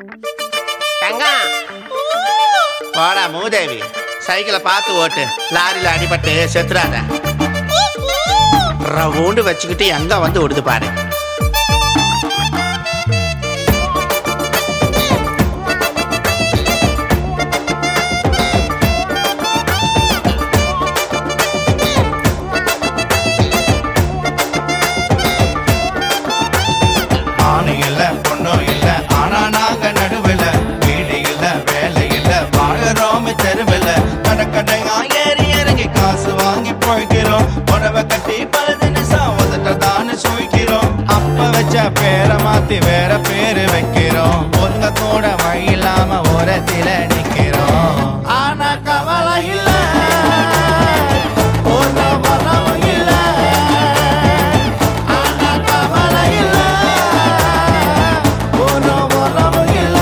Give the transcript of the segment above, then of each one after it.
தங்கம் வாடா மூதேவி சைக்கிளை பார்த்து ஓட்டு லாரியில் அடிபட்டு செத்துறாத ரவுண்டு வச்சுக்கிட்டு எங்க வந்து விடுது பாரு ஆணு இல்ல பொண்ணும் இல்ல ஆனா நாங்க நடுவுல வீடு இல்ல வேலை இல்ல வாழறோம் தெருவில் கடற்கடையா ஏறி இறங்கி காசு வாங்கி போய்க்கிறோம் புடவை கட்டி பல தினசம் உதட்டதான்னு சுழிக்கிறோம் அப்ப வச்ச பேரை மாத்தி வேற பேரு வைக்கிறோம் ஒருங்க கூட வழி இல்லாம ஓரத்தில நிக்கிறோம் ஆனா கவலை இல்ல ஒரு வரவும் இல்ல ஆனா கவலை இல்ல ஒரு வரவும் இல்ல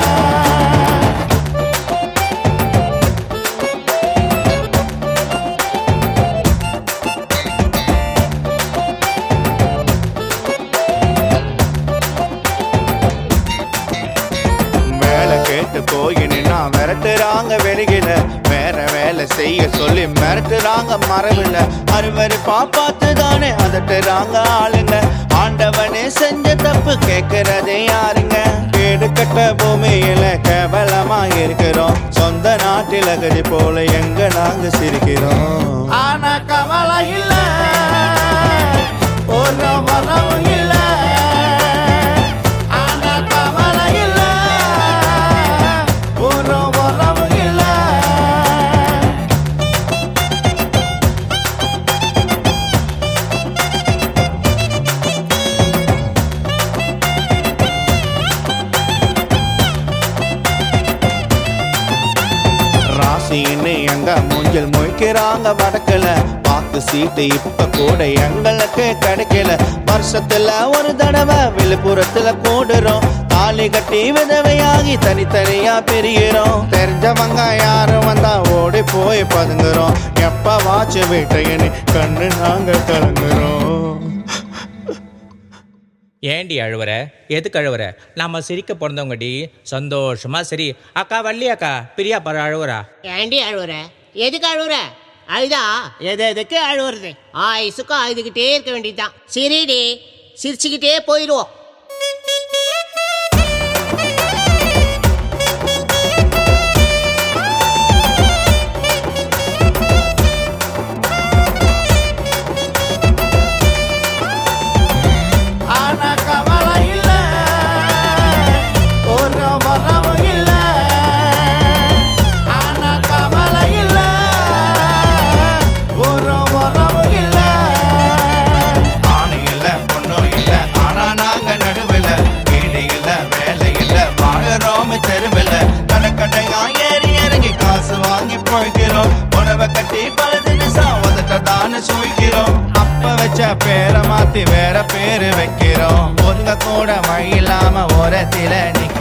வேலை கேட்டு போய் நின்னா மிரட்டுறாங்க வெளியில வேற வேலை செய்ய சொல்லி மிரட்டுறாங்க மரபில்ல அறுவரு பாப்பாத்து தானே அதட்டுறாங்க ஆளுங்க ஆண்டவனே செஞ்ச தப்பு கேக்குறதே யாருங்க கேடு கட்ட பூமியில கேவலமா இருக்கிறோம் சொந்த நாட்டில் கதி போல எங்க நாங்க சிரிக்கிறோம் ஆனா கவலை இல்ல ஒரு வரவும் இல்ல ஆனா கவலை இல்ல ஒரு வரவும் இல்ல ராசின்னு எங்க மூஞ்சில் முழிக்கிறாங்க வடக்குல பாக்கு சீட்டு இப்ப கூட எங்களுக்கு கிடைக்கல வருஷத்துல ஒரு தடவை விழுப்புரத்துல கூடுறோம் தாலி கட்டி விதவையாகி தனித்தனியா பிரிகிறோம் தெரிஞ்சவங்க யாரும் வந்தா ஓடி போய் பதுங்குறோம் எப்ப வாட்ச் வீட்டையனு கண்ணு நாங்க கலங்குறோம் ஏண்டி அழுவுற எதுக்கு அழுவுற நம்ம சிரிக்க பிறந்தவங்கடி சந்தோஷமா சரி அக்கா வள்ளி அக்கா பிரியா பாரு அழுவுறா ஏண்டி அழுவுற எதுக்கு அழுவுற அழுதா எது எதுக்கு அழுவுறது ஆயுசுக்கும் அழுதுகிட்டே இருக்க வேண்டியதுதான் சரிடி சிரிச்சுக்கிட்டே போயிடுவோம் ஆனா கவலை இல்ல ஒரு வரவும் இல்ல ஆனா கவலை இல்ல ஒரு வரவும் இல்ல ஆணு இல்ல பொண்ணும் இல்ல ஆனா நாங்க நடுவில் வீடு இல்ல வேலை இல்ல வாழறோம் தெருவில் கடற்கடையா ஏறி இறங்கி காசு வாங்கி போய்க்கிறோம் புடவை கட்டி பல தினசம் உதட்டதான்னு சுழிக்கிறோம் அப்ப வச்ச பேரை மாத்தி வேற பேரு வைக்கிறோம் ஒருங்க கூட வழி இல்லாம ஓரத்தில நிக்க